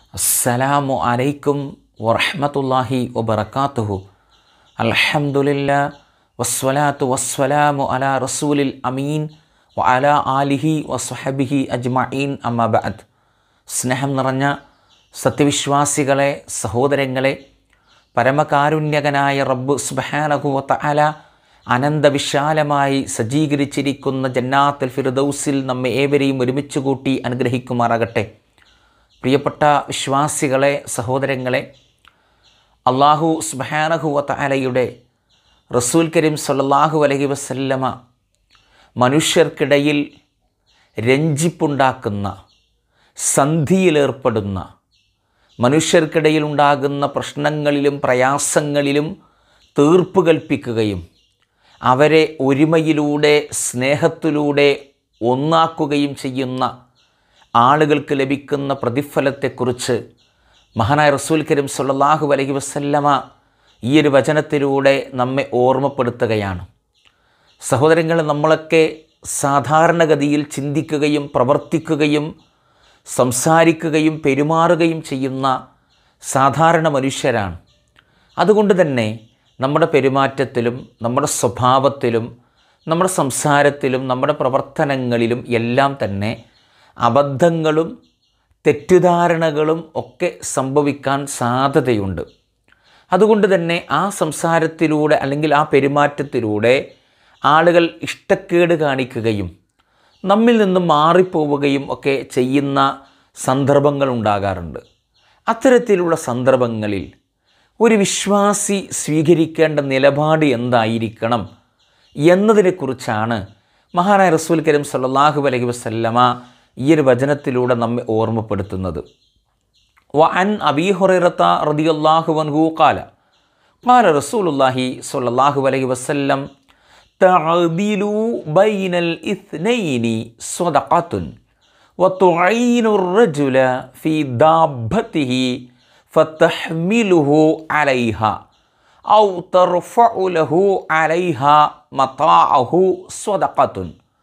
അസ്സലാമു അലൈക്കും വറഹ്മത്തുള്ളാഹി വബറകാതുഹു അൽഹംദുലില്ലാ വസ്സലാത്തു വസ്സലാമു അലാ റസൂലിൽ അമീൻ വ അലാ ആലിഹി വസ്ഹബിഹി അജ്മഈൻ അമ്മാ ബഅദ് സ്നേഹം നിറഞ്ഞ സത്യവിശ്വാസികളെ സഹോദരങ്ങളെ പരമകാരുണ്യകനായ റബ്ബ് സുബ്ഹാനഹു വ തആല അനന്തവിശാലമായി സജ്ജീകരിച്ചിരിക്കുന്ന ജന്നാത്തുൽ ഫിർദൗസിൽ നമ്മെ ഏവരെയും ഒരുമിച്ച് കൂട്ടി അനുഗ്രഹിക്കുമാറാകട്ടെ പ്രിയപ്പെട്ട വിശ്വാസികളെ സഹോദരങ്ങളെ അള്ളാഹു സുബാനഹു വലയുടെ റസൂൽ കരീം സല്ലല്ലാഹു അലൈഹി വസല്ലമ മനുഷ്യർക്കിടയിൽ രഞ്ജിപ്പുണ്ടാക്കുന്ന സന്ധിയിലേർപ്പെടുന്ന മനുഷ്യർക്കിടയിൽ ഉണ്ടാകുന്ന പ്രശ്നങ്ങളിലും പ്രയാസങ്ങളിലും തീർപ്പ് കൽപ്പിക്കുകയും അവരെ ഒരുമയിലൂടെ സ്നേഹത്തിലൂടെ ഒന്നാക്കുകയും ചെയ്യുന്ന ആളുകൾക്ക് ലഭിക്കുന്ന പ്രതിഫലത്തെക്കുറിച്ച് മഹാനായ റസൂൽ കരീം സല്ലല്ലാഹു അലൈഹി വസല്ലമ ഈ ഒരു വചനത്തിലൂടെ നമ്മെ ഓർമ്മപ്പെടുത്തുകയാണ് സഹോദരങ്ങൾ നമ്മളൊക്കെ സാധാരണഗതിയിൽ ചിന്തിക്കുകയും പ്രവർത്തിക്കുകയും സംസാരിക്കുകയും പെരുമാറുകയും ചെയ്യുന്ന സാധാരണ മനുഷ്യരാണ് അതുകൊണ്ട് തന്നെ നമ്മുടെ പെരുമാറ്റത്തിലും നമ്മുടെ സ്വഭാവത്തിലും നമ്മുടെ സംസാരത്തിലും നമ്മുടെ പ്രവർത്തനങ്ങളിലും എല്ലാം തന്നെ അബദ്ധങ്ങളും തെറ്റിദ്ധാരണകളും ഒക്കെ സംഭവിക്കാൻ സാധ്യതയുണ്ട് അതുകൊണ്ട് തന്നെ ആ സംസാരത്തിലൂടെ അല്ലെങ്കിൽ ആ പെരുമാറ്റത്തിലൂടെ ആളുകൾ ഇഷ്ടക്കേട് കാണിക്കുകയും നമ്മിൽ നിന്നും മാറിപ്പോവുകയും ഒക്കെ ചെയ്യുന്ന സന്ദർഭങ്ങൾ ഉണ്ടാകാറുണ്ട് അത്തരത്തിലുള്ള സന്ദർഭങ്ങളിൽ ഒരു വിശ്വാസി സ്വീകരിക്കേണ്ട നിലപാട് എന്തായിരിക്കണം എന്നതിനെക്കുറിച്ചാണ് മഹാനായ റസൂൽ കരീം സല്ലല്ലാഹു അലൈഹി വസല്ലമ ഈ ഒരു വചനത്തിലൂടെ നമ്മെ ഓർമ്മപ്പെടുത്തുന്നത് വ അൻ അബീ ഹുറൈറത്ത റളിയല്ലാഹു അൻഹു ഖാല ഖാല റസൂലുള്ളാഹി സ്വല്ലല്ലാഹു അലൈഹി വസല്ലം തഅദിലു ബൈനൽ ഇത്നൈനി സ്വദഖത്തുൻ وتعين الرجل في دابته فتحمله عليها أو ترفع له عليها مطاعه صدقة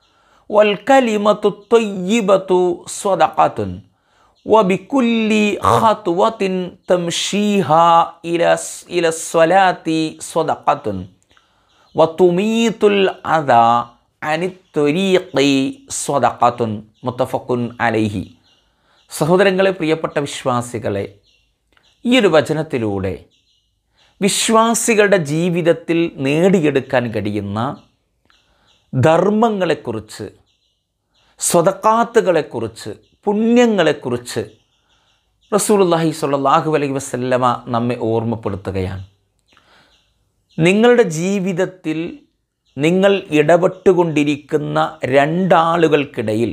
والكلمة الطيبة صدقة وبكل خطوة تمشيها إلى إلى الصلاة صدقة وتميت الأذى عن الطريق صدقة متفق عليه സഹോദരങ്ങളെ പ്രിയപ്പെട്ട വിശ്വാസികളെ ഈ ഒരു വചനത്തിലൂടെ വിശ്വാസികളുടെ ജീവിതത്തിൽ നേടിയെടുക്കാൻ കഴിയുന്ന ധർമ്മങ്ങളെക്കുറിച്ച് സ്വതക്കാത്തുകളെക്കുറിച്ച് പുണ്യങ്ങളെക്കുറിച്ച് റസൂലുള്ളാഹി സ്വല്ലല്ലാഹു അലൈഹി വസല്ലമ നമ്മെ ഓർമ്മപ്പെടുത്തുകയാണ് നിങ്ങളുടെ ജീവിതത്തിൽ നിങ്ങൾ ഇടപെട്ടുകൊണ്ടിരിക്കുന്ന രണ്ടാളുകൾക്കിടയിൽ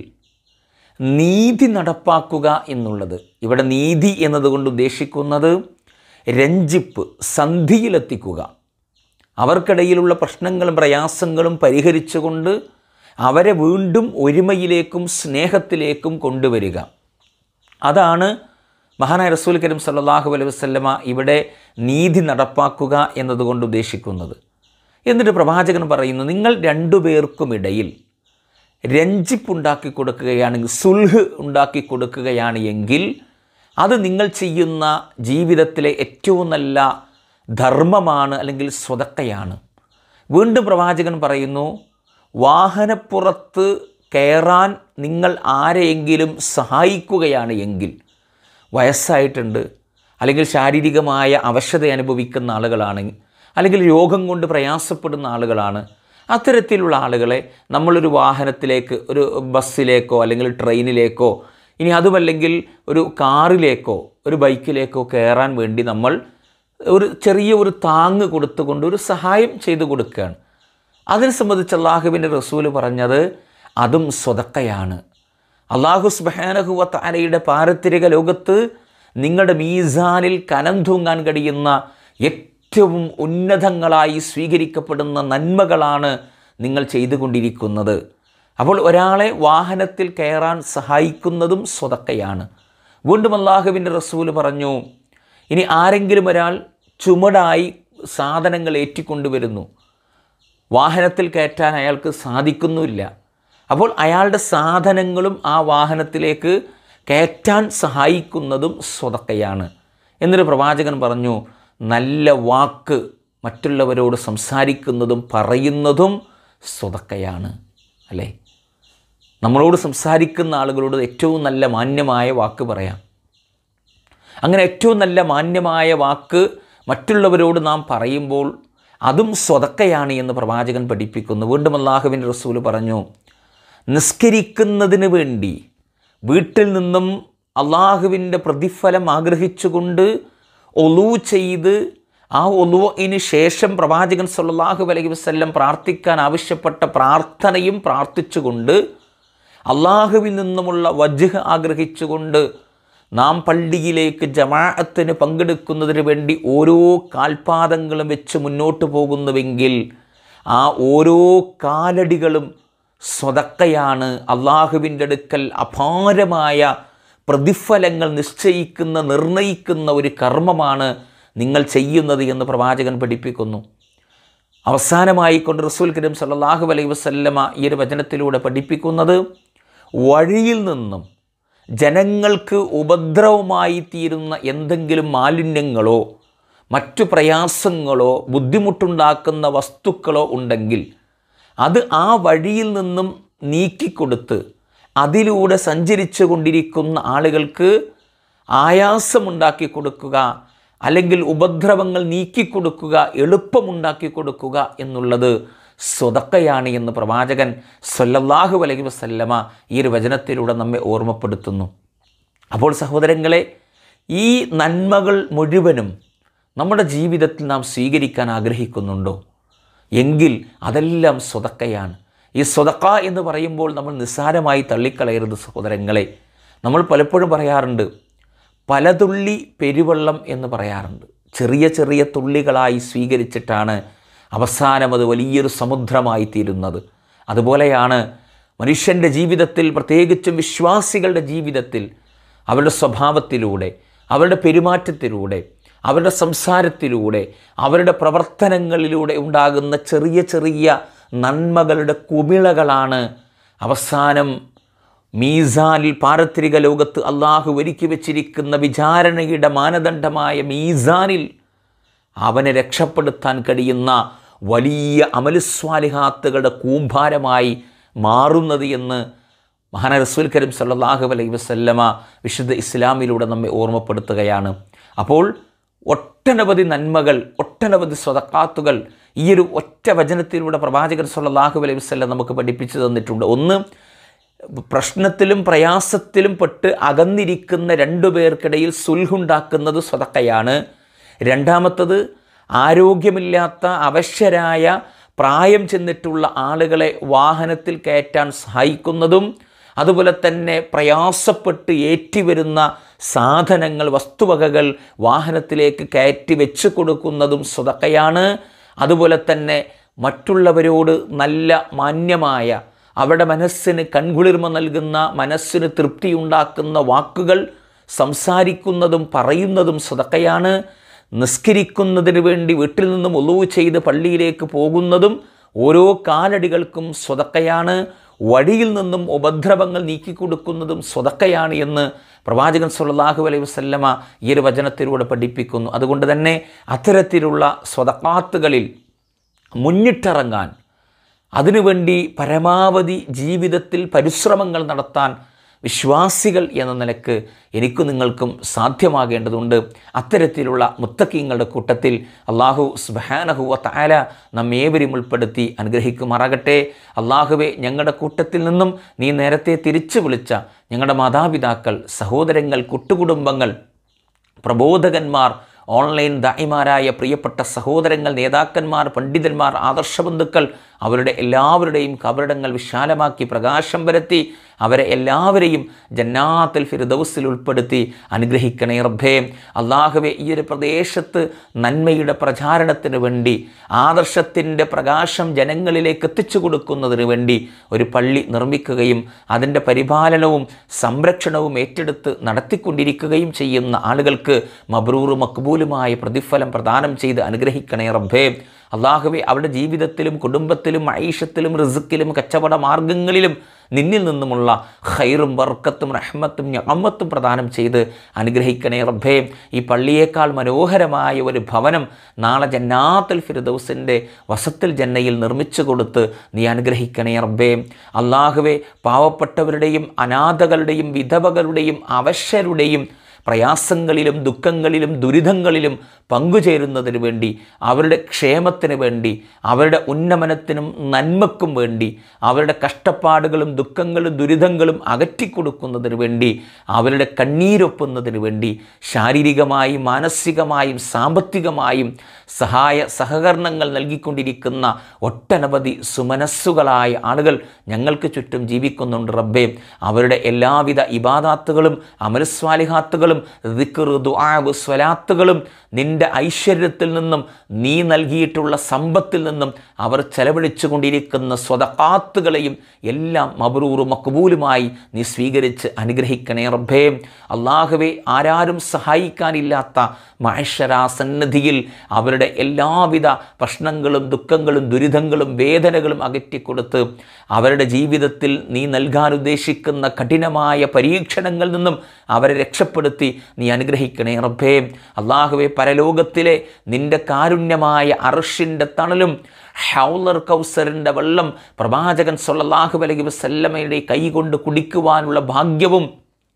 നീതി നടപ്പാക്കുക എന്നുള്ളത് ഇവിടെ നീതി എന്നതുകൊണ്ട് ഉദ്ദേശിക്കുന്നത് രഞ്ജിപ്പ് സന്ധിയിലെത്തിക്കുക അവർക്കിടയിലുള്ള പ്രശ്നങ്ങളും പ്രയാസങ്ങളും പരിഹരിച്ചുകൊണ്ട് അവരെ വീണ്ടും ഒരുമയിലേക്കും സ്നേഹത്തിലേക്കും കൊണ്ടുവരിക അതാണ് മഹാനായ റസൂൽ കരീം സല്ലല്ലാഹു അലൈഹി വസല്ലമ ഇവിടെ നീതി നടപ്പാക്കുക എന്നതുകൊണ്ട് ഉദ്ദേശിക്കുന്നത് എന്നിട്ട് പ്രവാചകൻ പറയുന്നു നിങ്ങൾ രണ്ടു പേർക്കുമിടയിൽ രഞ്ജിപ്പുണ്ടാക്കി കൊടുക്കുകയാണെങ്കിൽ സുൽഹ് ഉണ്ടാക്കി കൊടുക്കുകയാണ് എങ്കിൽ അത് നിങ്ങൾ ചെയ്യുന്ന ജീവിതത്തിലെ ഏറ്റവും നല്ല ധർമ്മമാണ് അല്ലെങ്കിൽ സ്വതക്കയാണ് വീണ്ടും പ്രവാചകൻ പറയുന്നു വാഹനപ്പുറത്ത് കയറാൻ നിങ്ങൾ ആരെയെങ്കിലും സഹായിക്കുകയാണ് എങ്കിൽ വയസ്സായിട്ടുണ്ട് അല്ലെങ്കിൽ ശാരീരികമായ അവശത അനുഭവിക്കുന്ന ആളുകളാണ് അല്ലെങ്കിൽ രോഗം കൊണ്ട് പ്രയാസപ്പെടുന്ന ആളുകളാണ് അത്തരത്തിലുള്ള ആളുകളെ നമ്മളൊരു വാഹനത്തിലേക്ക് ഒരു ബസ്സിലേക്കോ അല്ലെങ്കിൽ ട്രെയിനിലേക്കോ ഇനി അതുമല്ലെങ്കിൽ ഒരു കാറിലേക്കോ ഒരു ബൈക്കിലേക്കോ കയറാൻ വേണ്ടി നമ്മൾ ഒരു ചെറിയ ഒരു താങ്ങ് കൊടുത്തുകൊണ്ട് ഒരു സഹായം ചെയ്തു കൊടുക്കുകയാണ് അതിനെ സംബന്ധിച്ച് അള്ളാഹുവിൻ്റെ റസൂല് പറഞ്ഞത് അതും സ്വതക്കയാണ് അള്ളാഹു സുബാനഹുവ താരയുടെ പാരത്തിരിക ലോകത്ത് നിങ്ങളുടെ മീസാനിൽ കനം തൂങ്ങാൻ കഴിയുന്ന ഏറ്റവും ഉന്നതങ്ങളായി സ്വീകരിക്കപ്പെടുന്ന നന്മകളാണ് നിങ്ങൾ ചെയ്തുകൊണ്ടിരിക്കുന്നത് അപ്പോൾ ഒരാളെ വാഹനത്തിൽ കയറാൻ സഹായിക്കുന്നതും സ്വതക്കയാണ് വീണ്ടും അള്ളാഹുവിൻ്റെ റസൂല് പറഞ്ഞു ഇനി ആരെങ്കിലും ഒരാൾ ചുമടായി സാധനങ്ങൾ ഏറ്റിക്കൊണ്ടുവരുന്നു വാഹനത്തിൽ കയറ്റാൻ അയാൾക്ക് സാധിക്കുന്നുമില്ല അപ്പോൾ അയാളുടെ സാധനങ്ങളും ആ വാഹനത്തിലേക്ക് കയറ്റാൻ സഹായിക്കുന്നതും സ്വതക്കയാണ് എന്നൊരു പ്രവാചകൻ പറഞ്ഞു നല്ല വാക്ക് മറ്റുള്ളവരോട് സംസാരിക്കുന്നതും പറയുന്നതും സ്വതക്കയാണ് അല്ലേ നമ്മളോട് സംസാരിക്കുന്ന ആളുകളോട് ഏറ്റവും നല്ല മാന്യമായ വാക്ക് പറയാം അങ്ങനെ ഏറ്റവും നല്ല മാന്യമായ വാക്ക് മറ്റുള്ളവരോട് നാം പറയുമ്പോൾ അതും സ്വതക്കയാണ് എന്ന് പ്രവാചകൻ പഠിപ്പിക്കുന്നു വീണ്ടും അള്ളാഹുവിൻ്റെ റസൂൽ പറഞ്ഞു നിസ്കരിക്കുന്നതിന് വേണ്ടി വീട്ടിൽ നിന്നും അള്ളാഹുവിൻ്റെ പ്രതിഫലം ആഗ്രഹിച്ചുകൊണ്ട് ഒലു ചെയ്ത് ആ ഒലുവിന് ശേഷം പ്രവാചകൻ സല്ലല്ലാഹു അലൈഹി വസല്ലം പ്രാർത്ഥിക്കാൻ ആവശ്യപ്പെട്ട പ്രാർത്ഥനയും പ്രാർത്ഥിച്ചുകൊണ്ട് അള്ളാഹുവിൽ നിന്നുമുള്ള വജ്ഹ് ആഗ്രഹിച്ചുകൊണ്ട് നാം പള്ളിയിലേക്ക് ജമാഅത്തിന് പങ്കെടുക്കുന്നതിന് വേണ്ടി ഓരോ കാൽപാദങ്ങളും വെച്ച് മുന്നോട്ട് പോകുന്നുവെങ്കിൽ ആ ഓരോ കാലടികളും സ്വതക്കയാണ് അള്ളാഹുവിൻ്റെ അടുക്കൽ അപാരമായ പ്രതിഫലങ്ങൾ നിശ്ചയിക്കുന്ന നിർണയിക്കുന്ന ഒരു കർമ്മമാണ് നിങ്ങൾ ചെയ്യുന്നത് എന്ന് പ്രവാചകൻ പഠിപ്പിക്കുന്നു അവസാനമായി കൊണ്ട് റസൂൽ കരീം സല്ലല്ലാഹു അലൈഹി വസല്ലമ ഈ ഒരു വചനത്തിലൂടെ പഠിപ്പിക്കുന്നത് വഴിയിൽ നിന്നും ജനങ്ങൾക്ക് ഉപദ്രവമായി തീരുന്ന എന്തെങ്കിലും മാലിന്യങ്ങളോ മറ്റു പ്രയാസങ്ങളോ ബുദ്ധിമുട്ടുണ്ടാക്കുന്ന വസ്തുക്കളോ ഉണ്ടെങ്കിൽ അത് ആ വഴിയിൽ നിന്നും നീക്കിക്കൊടുത്ത് അതിലൂടെ സഞ്ചരിച്ചു കൊണ്ടിരിക്കുന്ന ആളുകൾക്ക് ആയാസമുണ്ടാക്കി കൊടുക്കുക അല്ലെങ്കിൽ ഉപദ്രവങ്ങൾ നീക്കിക്കൊടുക്കുക എളുപ്പമുണ്ടാക്കി കൊടുക്കുക എന്നുള്ളത് സ്വതക്കയാണ് എന്ന് പ്രവാചകൻ സല്ലല്ലാഹു അലൈഹി വസല്ലമ ഈ ഒരു വചനത്തിലൂടെ നമ്മെ ഓർമ്മപ്പെടുത്തുന്നു അപ്പോൾ സഹോദരങ്ങളെ ഈ നന്മകൾ മുഴുവനും നമ്മുടെ ജീവിതത്തിൽ നാം സ്വീകരിക്കാൻ ആഗ്രഹിക്കുന്നുണ്ടോ എങ്കിൽ അതെല്ലാം സ്വതക്കയാണ് ഈ സ്വതക്ക എന്ന് പറയുമ്പോൾ നമ്മൾ നിസ്സാരമായി തള്ളിക്കളയരുത് സഹോദരങ്ങളെ നമ്മൾ പലപ്പോഴും പറയാറുണ്ട് പലതുള്ളി പെരുവെള്ളം എന്ന് പറയാറുണ്ട് ചെറിയ ചെറിയ തുള്ളികളായി സ്വീകരിച്ചിട്ടാണ് അവസാനം അത് വലിയൊരു സമുദ്രമായി തീരുന്നത് അതുപോലെയാണ് മനുഷ്യൻ്റെ ജീവിതത്തിൽ പ്രത്യേകിച്ചും വിശ്വാസികളുടെ ജീവിതത്തിൽ അവരുടെ സ്വഭാവത്തിലൂടെ അവരുടെ പെരുമാറ്റത്തിലൂടെ അവരുടെ സംസാരത്തിലൂടെ അവരുടെ പ്രവർത്തനങ്ങളിലൂടെ ഉണ്ടാകുന്ന ചെറിയ ചെറിയ നന്മകളുടെ കുമിളകളാണ് അവസാനം മീസാനിൽ പാരത്രിക ലോകത്ത് അള്ളാഹു ഒരുക്കി വച്ചിരിക്കുന്ന വിചാരണയുടെ മാനദണ്ഡമായ മീസാനിൽ അവനെ രക്ഷപ്പെടുത്താൻ കഴിയുന്ന വലിയ അമലുസ്വാലിഹാത്തുകളുടെ കൂമ്പാരമായി മാറുന്നത് എന്ന് മഹാന റസൂൽ കരീം സല്ലല്ലാഹു അലൈഹി വസല്ലമ വിശുദ്ധ ഇസ്ലാമിലൂടെ നമ്മെ ഓർമ്മപ്പെടുത്തുകയാണ് അപ്പോൾ ഒട്ടനവധി നന്മകൾ ഒട്ടനവധി സ്വതക്കാത്തുകൾ ഈ ഒരു ഒറ്റ വചനത്തിലൂടെ പ്രവാചകൻ സല്ലല്ലാഹു അലൈഹി വസല്ലം നമുക്ക് പഠിപ്പിച്ചു തന്നിട്ടുണ്ട് ഒന്ന് പ്രശ്നത്തിലും പ്രയാസത്തിലും പെട്ട് അകന്നിരിക്കുന്ന രണ്ടു പേർക്കിടയിൽ സുൽഹുണ്ടാക്കുന്നത് സ്വതക്കയാണ് രണ്ടാമത്തത് ആരോഗ്യമില്ലാത്ത അവശ്യരായ പ്രായം ചെന്നിട്ടുള്ള ആളുകളെ വാഹനത്തിൽ കയറ്റാൻ സഹായിക്കുന്നതും അതുപോലെ തന്നെ പ്രയാസപ്പെട്ട് ഏറ്റിവരുന്ന സാധനങ്ങൾ വസ്തുവകകൾ വാഹനത്തിലേക്ക് കയറ്റി വെച്ച് കൊടുക്കുന്നതും സ്വതക്കയാണ് അതുപോലെ തന്നെ മറ്റുള്ളവരോട് നല്ല മാന്യമായ അവരുടെ മനസ്സിന് കൺകുളിർമ നൽകുന്ന മനസ്സിന് തൃപ്തിയുണ്ടാക്കുന്ന വാക്കുകൾ സംസാരിക്കുന്നതും പറയുന്നതും സ്വതക്കയാണ് നിസ്കരിക്കുന്നതിന് വേണ്ടി വീട്ടിൽ നിന്നും ഒളിവ് ചെയ്ത് പള്ളിയിലേക്ക് പോകുന്നതും ഓരോ കാലടികൾക്കും സ്വതക്കയാണ് വഴിയിൽ നിന്നും ഉപദ്രവങ്ങൾ നീക്കിക്കൊടുക്കുന്നതും സ്വതക്കയാണ് എന്ന് പ്രവാചകൻ സല്ലല്ലാഹു അലൈഹി വസല്ലമ ഈ ഒരു വചനത്തിലൂടെ പഠിപ്പിക്കുന്നു അതുകൊണ്ട് തന്നെ അത്തരത്തിലുള്ള സ്വതക്കാത്തുകളിൽ മുന്നിട്ടിറങ്ങാൻ അതിനുവേണ്ടി പരമാവധി ജീവിതത്തിൽ പരിശ്രമങ്ങൾ നടത്താൻ വിശ്വാസികൾ എന്ന നിലക്ക് എനിക്കും നിങ്ങൾക്കും സാധ്യമാകേണ്ടതുണ്ട് അത്തരത്തിലുള്ള മുത്തക്കീങ്ങളുടെ കൂട്ടത്തിൽ അള്ളാഹു സുബാനഹുവ താല നമ്മേവരും ഉൾപ്പെടുത്തി അനുഗ്രഹിക്കുമാറാകട്ടെ അള്ളാഹുവെ ഞങ്ങളുടെ കൂട്ടത്തിൽ നിന്നും നീ നേരത്തെ തിരിച്ചു വിളിച്ച ഞങ്ങളുടെ മാതാപിതാക്കൾ സഹോദരങ്ങൾ കുട്ടുകുടുംബങ്ങൾ പ്രബോധകന്മാർ ഓൺലൈൻ ദായിമാരായ പ്രിയപ്പെട്ട സഹോദരങ്ങൾ നേതാക്കന്മാർ പണ്ഡിതന്മാർ ആദർശബന്ധുക്കൾ അവരുടെ എല്ലാവരുടെയും കബറിടങ്ങൾ വിശാലമാക്കി പ്രകാശം പരത്തി അവരെ എല്ലാവരെയും ജന്നാത്തിൽ ഫിർദൗസിൽ ഉൾപ്പെടുത്തി അനുഗ്രഹിക്കണേ റബ്ബേ അള്ളാഹുവെ ഈ ഒരു പ്രദേശത്ത് നന്മയുടെ പ്രചാരണത്തിന് വേണ്ടി ആദർശത്തിൻ്റെ പ്രകാശം ജനങ്ങളിലേക്ക് എത്തിച്ചു കൊടുക്കുന്നതിന് വേണ്ടി ഒരു പള്ളി നിർമ്മിക്കുകയും അതിൻ്റെ പരിപാലനവും സംരക്ഷണവും ഏറ്റെടുത്ത് നടത്തിക്കൊണ്ടിരിക്കുകയും ചെയ്യുന്ന ആളുകൾക്ക് മബ്രൂർ മക്ബൂലുമായ പ്രതിഫലം പ്രദാനം ചെയ്ത് അനുഗ്രഹിക്കണേ റബ്ബേ അള്ളാഹുവെ അവരുടെ ജീവിതത്തിലും കുടുംബത്തിലും ഐഷത്തിലും റിസുക്കിലും കച്ചവട മാർഗങ്ങളിലും നിന്നിൽ നിന്നുമുള്ള ഖൈറും വർക്കത്തും റഹ്മത്തും ഞമ്മത്തും പ്രദാനം ചെയ്ത് അനുഗ്രഹിക്കണേ റബ്ബേ ഈ പള്ളിയേക്കാൾ മനോഹരമായ ഒരു ഭവനം നാളെ ജന്നാത്തുൽ ഫിർദൗസിൻ്റെ വസത്തിൽ ജന്നയിൽ നിർമ്മിച്ചു കൊടുത്ത് നീ അനുഗ്രഹിക്കണേ റബ്ബേ അള്ളാഹുവെ പാവപ്പെട്ടവരുടെയും അനാഥകളുടെയും വിധവകളുടെയും അവശരുടെയും പ്രയാസങ്ങളിലും ദുഃഖങ്ങളിലും ദുരിതങ്ങളിലും പങ്കുചേരുന്നതിന് വേണ്ടി അവരുടെ ക്ഷേമത്തിന് വേണ്ടി അവരുടെ ഉന്നമനത്തിനും നന്മക്കും വേണ്ടി അവരുടെ കഷ്ടപ്പാടുകളും ദുഃഖങ്ങളും ദുരിതങ്ങളും അകറ്റിക്കൊടുക്കുന്നതിന് വേണ്ടി അവരുടെ കണ്ണീരൊപ്പുന്നതിന് വേണ്ടി ശാരീരികമായും മാനസികമായും സാമ്പത്തികമായും സഹായ സഹകരണങ്ങൾ നൽകിക്കൊണ്ടിരിക്കുന്ന ഒട്ടനവധി സുമനസ്സുകളായ ആളുകൾ ഞങ്ങൾക്ക് ചുറ്റും ജീവിക്കുന്നുണ്ട് റബ്ബേ അവരുടെ എല്ലാവിധ ഇബാദാത്തുകളും അമലസ്വാലിഹാത്തുകളും ദിക്റ് ദുആവ് സ്വലാത്തുകളും നിന്റെ ഐശ്വര്യത്തിൽ നിന്നും നീ നൽകിയിട്ടുള്ള സമ്പത്തിൽ നിന്നും അവർ ചെലവഴിച്ചു കൊണ്ടിരിക്കുന്ന സ്വതക്കാത്തുകളെയും എല്ലാം മബറൂറും മക്ബൂലുമായി നീ സ്വീകരിച്ച് അനുഗ്രഹിക്കണേ റബ്ബേ അള്ളാഹുവെ ആരാരും സഹായിക്കാനില്ലാത്ത മഹേശ്വരാ സന്നിധിയിൽ അവരുടെ എല്ലാവിധ പ്രശ്നങ്ങളും ദുഃഖങ്ങളും ദുരിതങ്ങളും വേദനകളും അകറ്റിക്കൊടുത്ത് അവരുടെ ജീവിതത്തിൽ നീ നൽകാൻ ഉദ്ദേശിക്കുന്ന കഠിനമായ പരീക്ഷണങ്ങളിൽ നിന്നും അവരെ രക്ഷപ്പെടുത്തി നീ അനുഗ്രഹിക്കണേ റബ്ബേ അള്ളാഹുവെ പരലോകത്തിലെ നിന്റെ കാരുണ്യമായ അർഷിൻ്റെ തണലും ഹൗലർ കൗസറിൻ്റെ വെള്ളം പ്രവാചകൻ സല്ലല്ലാഹു അലൈഹി വസല്ലമയുടെ കൈകൊണ്ട് കുടിക്കുവാനുള്ള ഭാഗ്യവും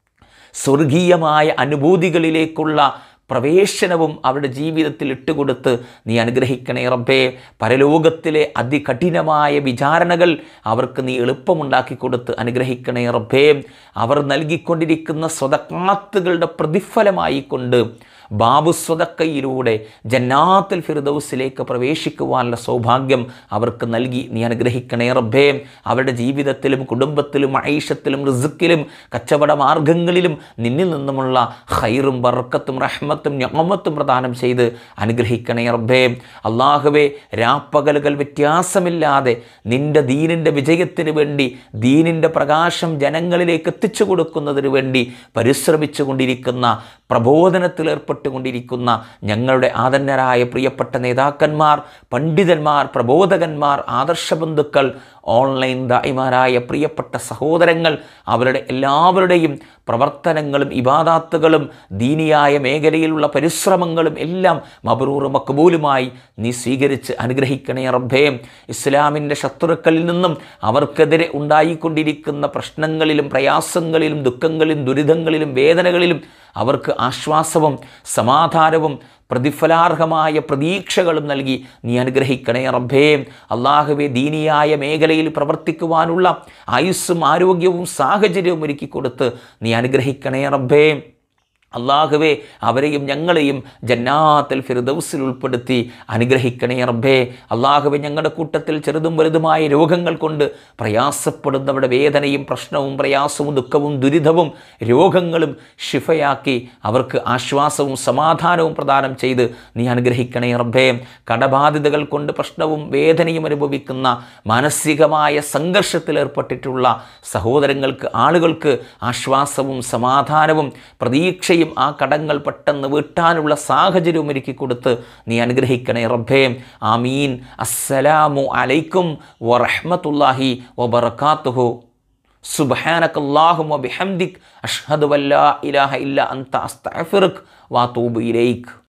സ്വർഗീയമായ അനുഭൂതികളിലേക്കുള്ള പ്രവേശനവും അവരുടെ ജീവിതത്തിൽ ഇട്ടുകൊടുത്ത് നീ അനുഗ്രഹിക്കണേ റബ്ബേ പരലോകത്തിലെ അതികഠിനമായ വിചാരണകൾ അവർക്ക് നീ എളുപ്പമുണ്ടാക്കി കൊടുത്ത് അനുഗ്രഹിക്കണേ റബ്ബേ അവർ നൽകിക്കൊണ്ടിരിക്കുന്ന സ്വതക്കാത്തുകളുടെ പ്രതിഫലമായിക്കൊണ്ട് ബാബു സ്വതക്കയിലൂടെ ജന്നാത്തുൽ ഫിർദൗസിലേക്ക് പ്രവേശിക്കുവാനുള്ള സൗഭാഗ്യം അവർക്ക് നൽകി നീ അനുഗ്രഹിക്കണേ റബ്ബേ അവരുടെ ജീവിതത്തിലും കുടുംബത്തിലും ഐഷത്തിലും റിസുക്കിലും കച്ചവട മാർഗങ്ങളിലും നിന്നിൽ നിന്നുമുള്ള ഹൈറും ബർക്കത്തും റഹ്മത്തും ഞമ്മത്തും പ്രദാനം ചെയ്ത് അനുഗ്രഹിക്കണേ റബ്ബേ അള്ളാഹുവേ രാപ്പകലുകൾ വ്യത്യാസമില്ലാതെ നിന്റെ ദീനിൻ്റെ വിജയത്തിന് വേണ്ടി ദീനിൻ്റെ പ്രകാശം ജനങ്ങളിലേക്ക് എത്തിച്ചു കൊടുക്കുന്നതിന് വേണ്ടി പരിശ്രമിച്ചു കൊണ്ടിരിക്കുന്ന പ്രബോധനത്തിൽ ഏർപ്പെട്ടുകൊണ്ടിരിക്കുന്ന ഞങ്ങളുടെ ആദന്യരായ പ്രിയപ്പെട്ട നേതാക്കന്മാർ പണ്ഡിതന്മാർ പ്രബോധകന്മാർ ആദർശബന്ധുക്കൾ ഓൺലൈൻ ദായിമാരായ പ്രിയപ്പെട്ട സഹോദരങ്ങൾ അവരുടെ എല്ലാവരുടെയും പ്രവർത്തനങ്ങളും ഇബാദാത്തുകളും ദീനിയായ മേഖലയിലുള്ള പരിശ്രമങ്ങളും എല്ലാം മബറൂറ് മക്ബൂലുമായി നീ സ്വീകരിച്ച് അനുഗ്രഹിക്കണേ റബ്ബേ ഇസ്ലാമിൻ്റെ ശത്രുക്കളിൽ നിന്നും അവർക്കെതിരെ ഉണ്ടായിക്കൊണ്ടിരിക്കുന്ന പ്രശ്നങ്ങളിലും പ്രയാസങ്ങളിലും ദുഃഖങ്ങളിലും ദുരിതങ്ങളിലും വേദനകളിലും അവർക്ക് ആശ്വാസവും സമാധാനവും പ്രതിഫലാർഹമായ പ്രതീക്ഷകളും നൽകി നീ അനുഗ്രഹിക്കണേ റബ്ബേ അള്ളാഹുവെ ദീനിയായ മേഖലയിൽ പ്രവർത്തിക്കുവാനുള്ള ആയുസ്സും ആരോഗ്യവും സാഹചര്യവും ഒരുക്കി കൊടുത്ത് നീ അനുഗ്രഹിക്കണേ റബ്ബേ അള്ളാഹുവേ അവരെയും ഞങ്ങളെയും ജന്നാത്തിൽ ഫിർദൗസിൽ ഉൾപ്പെടുത്തി അനുഗ്രഹിക്കണേ റബ്ബേ അള്ളാഹുവെ ഞങ്ങളുടെ കൂട്ടത്തിൽ ചെറുതും വലുതുമായ രോഗങ്ങൾ കൊണ്ട് പ്രയാസപ്പെടുന്നവരുടെ വേദനയും പ്രശ്നവും പ്രയാസവും ദുഃഖവും ദുരിതവും രോഗങ്ങളും ഷിഫയാക്കി അവർക്ക് ആശ്വാസവും സമാധാനവും പ്രദാനം ചെയ്ത് നീ അനുഗ്രഹിക്കണേ റബ്ബേ കടബാധിതകൾ കൊണ്ട് പ്രശ്നവും വേദനയും അനുഭവിക്കുന്ന മാനസികമായ സഘർഷത്തിൽ ഏർപ്പെട്ടിട്ടുള്ള സഹോദരങ്ങൾക്ക് ആളുകൾക്ക് ആശ്വാസവും സമാധാനവും പ്രതീക്ഷയും ആ കടങ്ങൾ പെട്ടെന്ന് വീട്ടാനുള്ള സാഹചര്യവും ഒരുക്കി കൊടുത്ത് നീ അനുഗ്രഹിക്കണേ റബ്ബേ ആമീൻ അസ്സലാമു അലൈക്കും വറഹ്മത്തുള്ളാഹി വബറകാതുഹു സുബ്ഹാനക അല്ലാഹുമ്മ ബിഹംദിക് അഷ്ഹദു അല്ലാ ഇലാഹ ഇല്ല അൻത അസ്തഗ്ഫിറുക വഅതൂബു ഇലൈക്